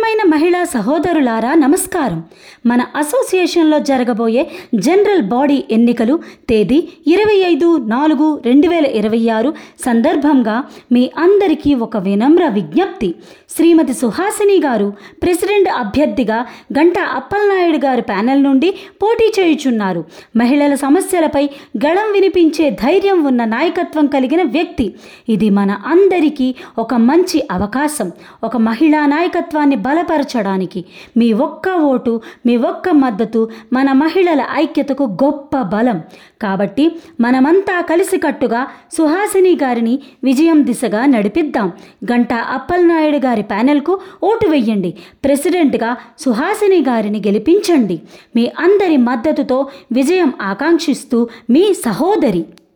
ప్రియమైన మహిళా సహోదరులారా నమస్కారం మన అసోసియేషన్లో జరగబోయే జనరల్ బాడీ ఎన్నికలు తేదీ ఇరవై ఐదు నాలుగు రెండు వేల ఇరవై ఆరు సందర్భంగా మీ అందరికీ ఒక వినమ్ర విజ్ఞప్తి శ్రీమతి సుహాసిని గారు ప్రెసిడెంట్ అభ్యర్థిగా గంటా అప్పలనాయుడు గారి ప్యానెల్ నుండి పోటీ చేయుచున్నారు మహిళల సమస్యలపై గళం వినిపించే ధైర్యం ఉన్న నాయకత్వం కలిగిన వ్యక్తి ఇది మన అందరికీ ఒక మంచి అవకాశం ఒక మహిళా నాయకత్వాన్ని బలపరచడానికి మీ ఒక్క ఓటు మీ ఒక్క మద్దతు మన మహిళల ఐక్యతకు గొప్ప బలం కాబట్టి మనమంతా కలిసికట్టుగా సుహాసిని గారిని విజయం దిశగా నడిపిద్దాం గంటా అప్పలనాయుడు గారి ప్యానెల్కు ఓటు వెయ్యండి ప్రెసిడెంట్గా సుహాసిని గారిని గెలిపించండి మీ అందరి మద్దతుతో విజయం ఆకాంక్షిస్తూ మీ సహోదరి